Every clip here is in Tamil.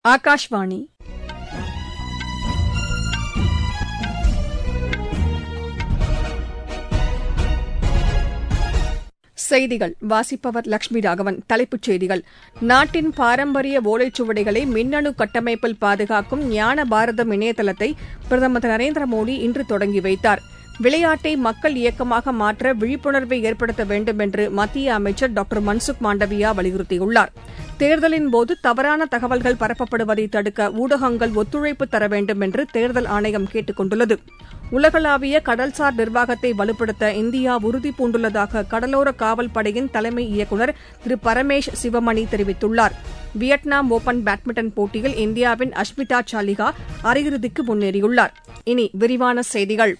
ஆகாஷ்வாணி செய்திகள் வாசிப்பவர் லட்சுமி ராகவன் தலைப்புச் செய்திகள் நாட்டின் பாரம்பரிய ஓலைச்சுவடிகளை மின்னணு கட்டமைப்பில் பாதுகாக்கும் ஞான பாரதம் இணையதளத்தை பிரதமர் திரு நரேந்திர மோடி இன்று தொடங்கி வைத்தார் விளையாட்டை மக்கள் இயக்கமாக மாற்ற விழிப்புணர்வை ஏற்படுத்த வேண்டும் என்று மத்திய அமைச்சர் டாக்டர் மன்சுக் மாண்டவியா வலியுறுத்தியுள்ளார் தேர்தலின்போது தவறான தகவல்கள் பரப்பப்படுவதை தடுக்க ஊடகங்கள் ஒத்துழைப்பு தர வேண்டும் என்று தேர்தல் ஆணையம் கேட்டுக் கொண்டுள்ளது உலகளாவிய கடல்சார் நிர்வாகத்தை வலுப்படுத்த இந்தியா உறுதிபூண்டுள்ளதாக கடலோர காவல் படையின் தலைமை இயக்குநர் திரு பரமேஷ் சிவமணி தெரிவித்துள்ளார் வியட்நாம் ஒபன் பேட்மிண்டன் போட்டியில் இந்தியாவின் அஷ்மிதா சாலிஹா அரையிறுதிக்கு முன்னேறியுள்ளார் இனி விரிவான செய்திகள்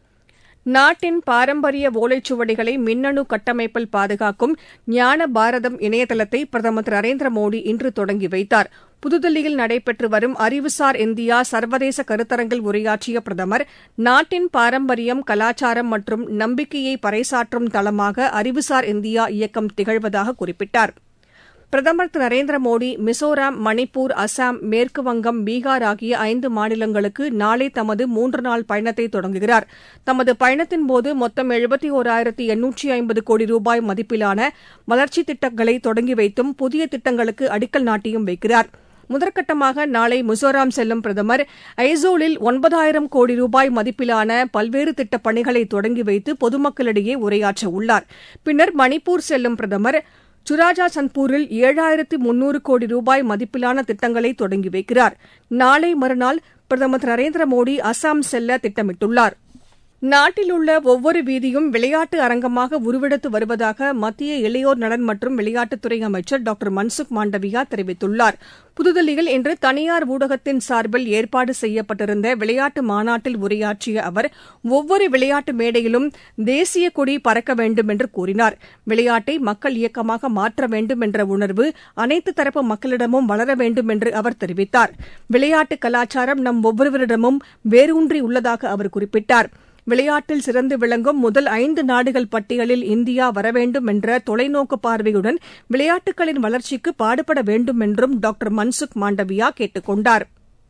நாட்டின் பாரம்பரிய ஓலைச்சுவடிகளை மின்னணு கட்டமைப்பில் பாதுகாக்கும் ஞான பாரதம் இணையதளத்தை பிரதமர் திரு நரேந்திர மோடி இன்று தொடங்கி வைத்தார் புதுதில்லியில் நடைபெற்று வரும் அறிவுசார் இந்தியா சர்வதேச கருத்தரங்கில் உரையாற்றிய பிரதமர் நாட்டின் பாரம்பரியம் கலாச்சாரம் மற்றும் நம்பிக்கையை பறைசாற்றும் தளமாக அறிவுசார் இந்தியா இயக்கம் திகழ்வதாக குறிப்பிட்டார் பிரதமர் திரு நரேந்திர மோடி மிசோராம் மணிப்பூர் அசாம் மேற்குவங்கம் பீகார் ஆகிய ஐந்து மாநிலங்களுக்கு நாளை தமது மூன்று நாள் பயணத்தை தொடங்குகிறார் தமது பயணத்தின்போது மொத்தம் எழுபத்தி ஒராயிரத்து எண்ணூற்றி ஐம்பது கோடி ரூபாய் மதிப்பிலான வளர்ச்சித் திட்டங்களை தொடங்கி வைத்தும் புதிய திட்டங்களுக்கு அடிக்கல் நாட்டியும் வைக்கிறார் முதற்கட்டமாக நாளை மிசோராம் செல்லும் பிரதமர் ஐசோலில் ஒன்பதாயிரம் கோடி ரூபாய் மதிப்பிலான பல்வேறு திட்டப் பணிகளை தொடங்கி வைத்து பொதுமக்களிடையே உரையாற்ற உள்ளார் பின்னர் மணிப்பூர் செல்லும் பிரதமர் சுராஜா சந்த்பூரில் ஏழாயிரத்து முன்னூறு கோடி ரூபாய் மதிப்பிலான திட்டங்களை தொடங்கி வைக்கிறார் நாளை மறுநாள் பிரதமர் திரு நரேந்திர மோடி அசாம் செல்ல திட்டமிட்டுள்ளார் நாட்டில் உள்ள ஒவ்வொரு வீதியும் விளையாட்டு அரங்கமாக உருவெடுத்து வருவதாக மத்திய இளையோர் நலன் மற்றும் விளையாட்டுத்துறை அமைச்சர் டாக்டர் மன்சுக் மாண்டவியா தெரிவித்துள்ளார் புதுதில்லியில் இன்று தனியார் ஊடகத்தின் சார்பில் ஏற்பாடு செய்யப்பட்டிருந்த விளையாட்டு மாநாட்டில் உரையாற்றிய அவர் ஒவ்வொரு விளையாட்டு மேடையிலும் தேசிய கொடி பறக்க வேண்டும் என்று கூறினார் விளையாட்டை மக்கள் இயக்கமாக மாற்ற வேண்டும் என்ற உணர்வு அனைத்து தரப்பு மக்களிடமும் வளர வேண்டும் என்று அவர் தெரிவித்தார் விளையாட்டு கலாச்சாரம் நம் ஒவ்வொருவரிடமும் வேரூன்றி உள்ளதாக அவர் குறிப்பிட்டார் விளையாட்டில் சிறந்து விளங்கும் முதல் ஐந்து நாடுகள் பட்டியலில் இந்தியா வரவேண்டும் என்ற தொலைநோக்கு பார்வையுடன் விளையாட்டுகளின் வளர்ச்சிக்கு பாடுபட வேண்டும் என்றும் டாக்டர் மன்சுக் மாண்டவியா கேட்டுக் கொண்டார்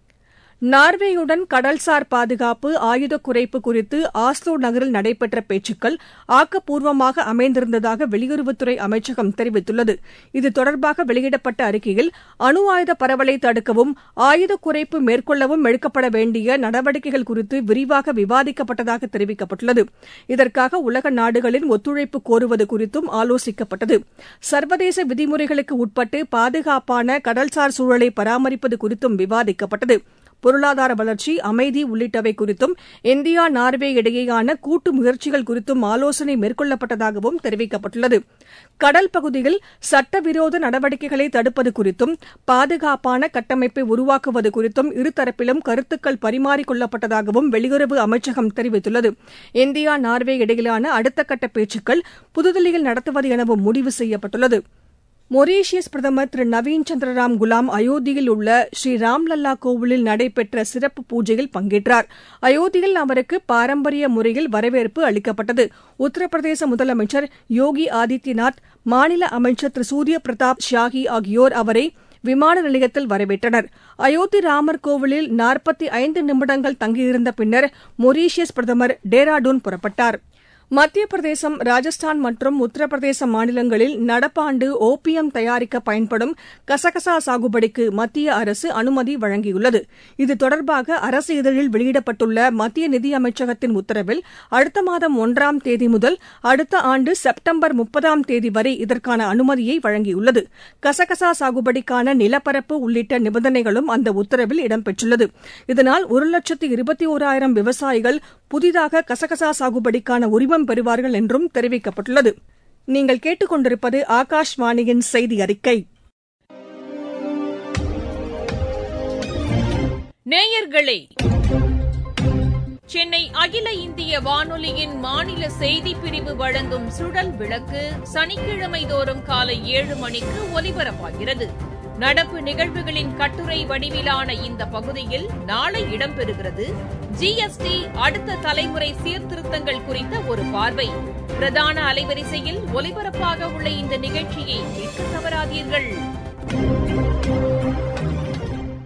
நார்வேயுடன் கடல்சார் பாதுகாப்பு ஆயுத குறைப்பு குறித்து ஆஸ்லோ நகரில் நடைபெற்ற பேச்சுக்கள் ஆக்கப்பூர்வமாக அமைந்திருந்ததாக வெளியுறவுத்துறை அமைச்சகம் தெரிவித்துள்ளது இது தொடர்பாக வெளியிடப்பட்ட அறிக்கையில் அணு ஆயுத பரவலை தடுக்கவும் ஆயுத குறைப்பு மேற்கொள்ளவும் எடுக்கப்பட வேண்டிய நடவடிக்கைகள் குறித்து விரிவாக விவாதிக்கப்பட்டதாக தெரிவிக்கப்பட்டுள்ளது இதற்காக உலக நாடுகளின் ஒத்துழைப்பு கோருவது குறித்தும் ஆலோசிக்கப்பட்டது சர்வதேச விதிமுறைகளுக்கு உட்பட்டு பாதுகாப்பான கடல்சார் சூழலை பராமரிப்பது குறித்தும் விவாதிக்கப்பட்டது பொருளாதார வளர்ச்சி அமைதி உள்ளிட்டவை குறித்தும் இந்தியா நார்வே இடையேயான கூட்டு முயற்சிகள் குறித்தும் ஆலோசனை மேற்கொள்ளப்பட்டதாகவும் தெரிவிக்கப்பட்டுள்ளது கடல் பகுதியில் சட்டவிரோத நடவடிக்கைகளை தடுப்பது குறித்தும் பாதுகாப்பான கட்டமைப்பை உருவாக்குவது குறித்தும் இருதரப்பிலும் கருத்துக்கள் பரிமாறிக் கொள்ளப்பட்டதாகவும் வெளியுறவு அமைச்சகம் தெரிவித்துள்ளது இந்தியா நார்வே இடையிலான அடுத்த கட்ட பேச்சுக்கள் புதுதில்லியில் நடத்துவது எனவும் முடிவு செய்யப்பட்டுள்ளது மொரீஷியஸ் பிரதமர் திரு நவீன் சந்திரராம் குலாம் அயோத்தியில் உள்ள ஸ்ரீ ராம்லல்லா கோவிலில் நடைபெற்ற சிறப்பு பூஜையில் பங்கேற்றார் அயோத்தியில் அவருக்கு பாரம்பரிய முறையில் வரவேற்பு அளிக்கப்பட்டது உத்தரப்பிரதேச முதலமைச்சர் யோகி ஆதித்யநாத் மாநில அமைச்சர் திரு சூரிய பிரதாப் ஷாஹி ஆகியோர் அவரை விமான நிலையத்தில் வரவேற்றனர் அயோத்தி ராமர் கோவிலில் நாற்பத்தி ஐந்து நிமிடங்கள் தங்கியிருந்த பின்னர் மொரீஷியஸ் பிரதமர் டேராடூன் புறப்பட்டார் மத்திய பிரதேசம் ராஜஸ்தான் மற்றும் உத்தரப்பிரதேச மாநிலங்களில் நடப்பாண்டு ஓபியம் தயாரிக்க பயன்படும் கசகசா சாகுபடிக்கு மத்திய அரசு அனுமதி வழங்கியுள்ளது இது தொடர்பாக அரசு இதழில் வெளியிடப்பட்டுள்ள மத்திய நிதி அமைச்சகத்தின் உத்தரவில் அடுத்த மாதம் ஒன்றாம் தேதி முதல் அடுத்த ஆண்டு செப்டம்பர் முப்பதாம் தேதி வரை இதற்கான அனுமதியை வழங்கியுள்ளது கசகசா சாகுபடிக்கான நிலப்பரப்பு உள்ளிட்ட நிபந்தனைகளும் அந்த உத்தரவில் இடம்பெற்றுள்ளது இதனால் ஒரு லட்சத்து இருபத்தி ஓராயிரம் விவசாயிகள் புதிதாக கசகசா சாகுபடிக்கான உரிமம் பெறுவார்கள் என்றும் தெரிவிக்கப்பட்டுள்ளது நீங்கள் கேட்டுக்கொண்டிருப்பது ஆகாஷ்வாணியின் செய்தி அறிக்கை நேயர்களே சென்னை அகில இந்திய வானொலியின் மாநில செய்திப் பிரிவு வழங்கும் சுடல் விளக்கு சனிக்கிழமை தோறும் காலை ஏழு மணிக்கு ஒலிபரப்பாகிறது நடப்பு நிகழ்வுகளின் கட்டுரை வடிவிலான இந்த பகுதியில் நாளை இடம்பெறுகிறது ஜிஎஸ்டி அடுத்த தலைமுறை சீர்திருத்தங்கள் குறித்த ஒரு பார்வை பிரதான அலைவரிசையில் ஒலிபரப்பாக உள்ள இந்த நிகழ்ச்சியை கேட்க தவறாதீர்கள்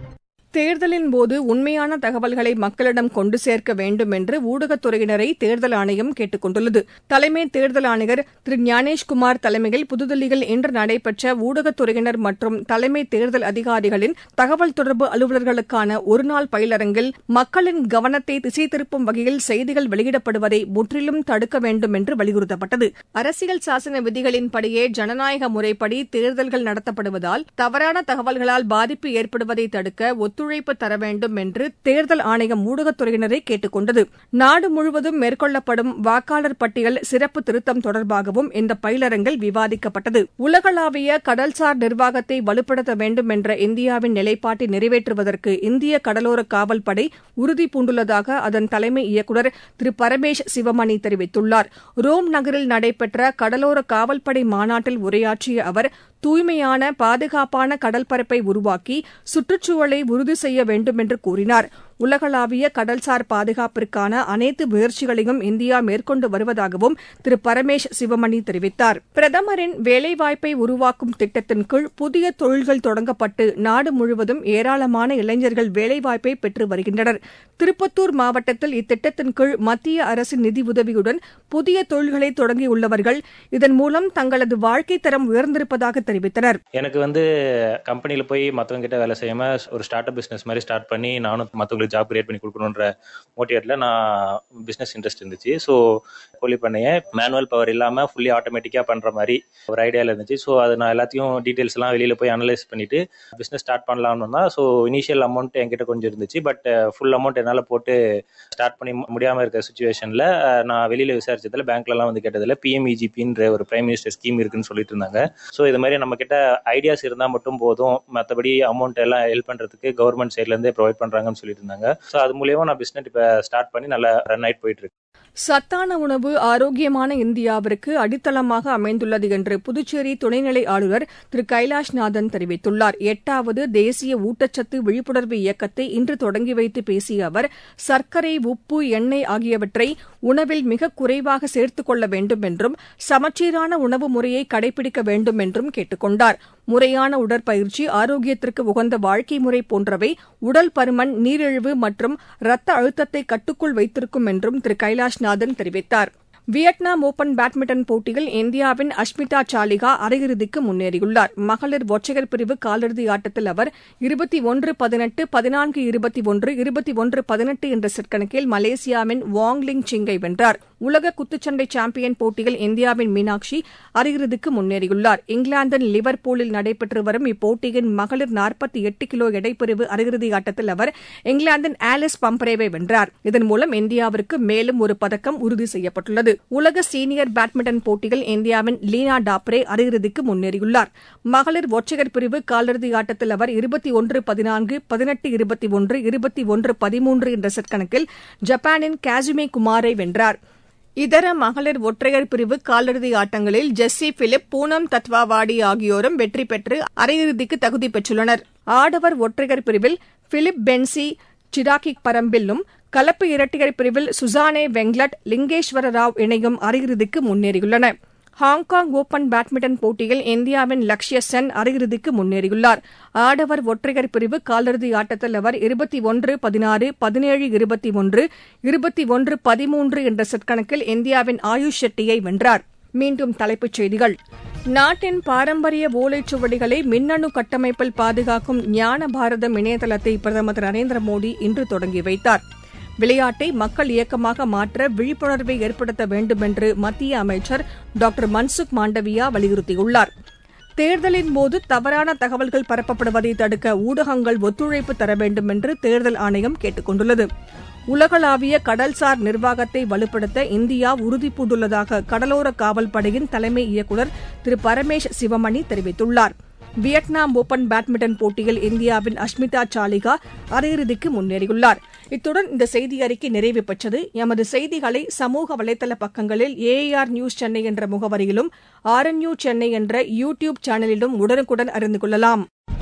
தேர்தலின் போது உண்மையான தகவல்களை மக்களிடம் கொண்டு சேர்க்க வேண்டும் என்று ஊடகத்துறையினரை தேர்தல் ஆணையம் கேட்டுக் கொண்டுள்ளது தலைமை தேர்தல் ஆணையர் திரு ஞானேஷ்குமார் தலைமையில் புதுதில்லியில் இன்று நடைபெற்ற ஊடகத்துறையினர் மற்றும் தலைமை தேர்தல் அதிகாரிகளின் தகவல் தொடர்பு அலுவலர்களுக்கான ஒருநாள் பயிலரங்கில் மக்களின் கவனத்தை திசை திருப்பும் வகையில் செய்திகள் வெளியிடப்படுவதை முற்றிலும் தடுக்க வேண்டும் என்று வலியுறுத்தப்பட்டது அரசியல் சாசன விதிகளின்படியே ஜனநாயக முறைப்படி தேர்தல்கள் நடத்தப்படுவதால் தவறான தகவல்களால் பாதிப்பு ஏற்படுவதை தடுக்க ஒத்துழைப்பு தர வேண்டும் என்று தேர்தல் ஆணையம் ஊடகத்துறையினரை கேட்டுக் கொண்டது நாடு முழுவதும் மேற்கொள்ளப்படும் வாக்காளர் பட்டியல் சிறப்பு திருத்தம் தொடர்பாகவும் இந்த பயிலரங்கில் விவாதிக்கப்பட்டது உலகளாவிய கடல்சார் நிர்வாகத்தை வலுப்படுத்த வேண்டும் என்ற இந்தியாவின் நிலைப்பாட்டை நிறைவேற்றுவதற்கு இந்திய கடலோர காவல்படை உறுதி பூண்டுள்ளதாக அதன் தலைமை இயக்குநர் திரு பரமேஷ் சிவமணி தெரிவித்துள்ளார் ரோம் நகரில் நடைபெற்ற கடலோர காவல்படை மாநாட்டில் உரையாற்றிய அவர் தூய்மையான பாதுகாப்பான கடல்பரப்பை உருவாக்கி சுற்றுச்சூழலை உறுதி செய்ய வேண்டும் என்று கூறினார் உலகளாவிய கடல்சார் பாதுகாப்பிற்கான அனைத்து முயற்சிகளையும் இந்தியா மேற்கொண்டு வருவதாகவும் திரு பரமேஷ் சிவமணி தெரிவித்தார் பிரதமரின் வேலைவாய்ப்பை உருவாக்கும் திட்டத்தின் கீழ் புதிய தொழில்கள் தொடங்கப்பட்டு நாடு முழுவதும் ஏராளமான இளைஞர்கள் வேலைவாய்ப்பை பெற்று வருகின்றனர் திருப்பத்தூர் மாவட்டத்தில் இத்திட்டத்தின் கீழ் மத்திய அரசின் நிதி உதவியுடன் புதிய தொழில்களை தொடங்கியுள்ளவர்கள் இதன் மூலம் தங்களது வாழ்க்கை தரம் உயர்ந்திருப்பதாக தெரிவித்தனர் எனக்கு வந்து கம்பெனியில் போய் மற்றவங்க கிட்ட வேலை செய்யாம ஒரு ஸ்டார்ட் அப் பிஸ்னஸ் மாதிரி ஸ்டார்ட் பண்ணி நானும் மற்றவங்களுக்கு ஜாப் கிரியேட் பண்ணி கொடுக்கணுன்ற மோட்டிவேட்டில் நான் பிஸ்னஸ் இன்ட்ரெஸ்ட் இருந்துச்சு ஸோ கோழி பண்ணையை மேனுவல் பவர் இல்லாமல் ஃபுல்லி ஆட்டோமேட்டிக்காக பண்ணுற மாதிரி ஒரு ஐடியாவில் இருந்துச்சு ஸோ அது நான் எல்லாத்தையும் டீட்டெயில்ஸ் எல்லாம் வெளியில் போய் அனலைஸ் பண்ணிட்டு பிஸ்னஸ் ஸ்டார்ட் பண்ணலாம்னு தான் ஸோ இனிஷியல் அமௌண்ட் என்கிட்ட கொஞ்சம் இருந்துச்சு பட் ஃபுல் அமௌண்ட் என்னால் போட்டு ஸ்டார்ட் பண்ணி முடியாமல் இருக்கிற சுச்சுவேஷனில் நான் வெளியில் விசாரிச்சதில் பேங்க்லலாம் வந்து கேட்டதில் பிஎம்இஜிபின்ற ஒரு பிரைம் மினிஸ்டர் ஸ்கீம் இருக்குன்னு சொல்லிட்டு இருந்தாங்க ஸோ இது மாதிரி நம்ம கிட்ட ஐடியாஸ் இருந்தால் மட்டும் போதும் மற்றபடி அமௌண்ட் எல்லாம் ஹெல்ப் பண்ணுறதுக்கு கவர்மெண்ட் சைட்லேருந்தே ப்ரொவைட் பண்ணுறாங்கன்னு சொல்லிட்டு இருந்தாங்க ஸோ அது மூலியமா நான் பிஸ்னஸ் இப்போ ஸ்டார்ட் பண்ணி நல்லா ரன் ஆயிட்டு போயிட்டு இருக்கு சத்தான உணவு ஆரோக்கியமான இந்தியாவிற்கு அடித்தளமாக அமைந்துள்ளது என்று புதுச்சேரி துணைநிலை ஆளுநர் திரு கைலாஷ்நாதன் தெரிவித்துள்ளார் எட்டாவது தேசிய ஊட்டச்சத்து விழிப்புணர்வு இயக்கத்தை இன்று தொடங்கி வைத்து பேசிய அவர் சர்க்கரை உப்பு எண்ணெய் ஆகியவற்றை உணவில் மிக குறைவாக சேர்த்துக் கொள்ள வேண்டும் என்றும் சமச்சீரான உணவு முறையை கடைபிடிக்க வேண்டும் என்றும் கேட்டுக் கொண்டார் முறையான உடற்பயிற்சி ஆரோக்கியத்திற்கு உகந்த வாழ்க்கை முறை போன்றவை உடல் பருமன் நீரிழிவு மற்றும் ரத்த அழுத்தத்தை கட்டுக்குள் வைத்திருக்கும் என்றும் திரு கைலாஷ்நாதன் தெரிவித்தார் வியட்நாம் ஓபன் பேட்மிண்டன் போட்டியில் இந்தியாவின் அஷ்மிதா சாலிகா அரையிறுதிக்கு முன்னேறியுள்ளார் மகளிர் ஒற்றையர் பிரிவு காலிறுதி ஆட்டத்தில் அவர் இருபத்தி ஒன்று பதினெட்டு பதினான்கு இருபத்தி ஒன்று இருபத்தி ஒன்று பதினெட்டு என்ற செட் கணக்கில் மலேசியாவின் வாங் லிங் சிங்கை வென்றார் உலக குத்துச்சண்டை சாம்பியன் போட்டியில் இந்தியாவின் மீனாட்சி அரையிறுதிக்கு முன்னேறியுள்ளார் இங்கிலாந்தின் லிவர்பூலில் நடைபெற்று வரும் இப்போட்டியின் மகளிர் நாற்பத்தி எட்டு கிலோ எடைப்பிரிவு அரையிறுதி ஆட்டத்தில் அவர் இங்கிலாந்தின் ஆலிஸ் பம்பரேவை வென்றார் இதன் மூலம் இந்தியாவிற்கு மேலும் ஒரு பதக்கம் உறுதி செய்யப்பட்டுள்ளது உலக சீனியர் பேட்மிண்டன் போட்டியில் இந்தியாவின் லீனா டாப்ரே அரையிறுதிக்கு முன்னேறியுள்ளார் மகளிர் ஒற்றையர் பிரிவு காலிறுதி ஆட்டத்தில் அவர் இருபத்தி ஒன்று பதினான்கு பதினெட்டு இருபத்தி ஒன்று இருபத்தி ஒன்று பதிமூன்று என்ற செட் கணக்கில் ஜப்பானின் காசுமே குமாரை வென்றார் இதர மகளிர் ஒற்றையர் பிரிவு காலிறுதி ஆட்டங்களில் ஜெஸ்ஸி பிலிப் பூனம் தத்வாவாடி ஆகியோரும் வெற்றி பெற்று அரையிறுதிக்கு தகுதி பெற்றுள்ளனர் ஆடவர் ஒற்றையர் பிரிவில் பிலிப் பென்சி சிராக்கி பரம்பில்லும் கலப்பு இரட்டையர் பிரிவில் சுசானே வெங்லட் லிங்கேஸ்வர ராவ் இணையும் அரையிறுதிக்கு முன்னேறியுள்ளன ஹாங்காங் ஓபன் பேட்மிண்டன் போட்டியில் இந்தியாவின் லக்ஷ்ய சென் அரையிறுதிக்கு முன்னேறியுள்ளார் ஆடவர் ஒற்றையர் பிரிவு காலிறுதி ஆட்டத்தில் அவர் இருபத்தி ஒன்று பதினாறு பதினேழு இருபத்தி ஒன்று இருபத்தி ஒன்று பதிமூன்று என்ற செட் கணக்கில் இந்தியாவின் ஆயுஷ் ஷெட்டியை வென்றார் மீண்டும் தலைப்புச் செய்திகள் நாட்டின் பாரம்பரிய ஓலைச்சுவடிகளை மின்னணு கட்டமைப்பில் பாதுகாக்கும் ஞான பாரதம் இணையதளத்தை பிரதமர் திரு நரேந்திர மோடி இன்று தொடங்கி வைத்தார் விளையாட்டை மக்கள் இயக்கமாக மாற்ற விழிப்புணர்வை ஏற்படுத்த வேண்டும் என்று மத்திய அமைச்சர் டாக்டர் மன்சுக் மாண்டவியா வலியுறுத்தியுள்ளார் தேர்தலின் போது தவறான தகவல்கள் பரப்பப்படுவதை தடுக்க ஊடகங்கள் ஒத்துழைப்பு தர வேண்டும் என்று தேர்தல் ஆணையம் கேட்டுக் கொண்டுள்ளது உலகளாவிய கடல்சார் நிர்வாகத்தை வலுப்படுத்த இந்தியா உறுதிபூண்டுள்ளதாக கடலோர காவல்படையின் தலைமை இயக்குநர் திரு பரமேஷ் சிவமணி தெரிவித்துள்ளார் வியட்நாம் ஓபன் பேட்மிண்டன் போட்டியில் இந்தியாவின் அஷ்மிதா சாலிகா அரையிறுதிக்கு முன்னேறியுள்ளார் இத்துடன் இந்த செய்தி அறிக்கை நிறைவு பெற்றது எமது செய்திகளை சமூக வலைதள பக்கங்களில் ஏஆர் நியூஸ் சென்னை என்ற முகவரியிலும் ஆர்என்யூ சென்னை என்ற யூ டியூப் சேனலிலும் உடனுக்குடன் அறிந்து கொள்ளலாம்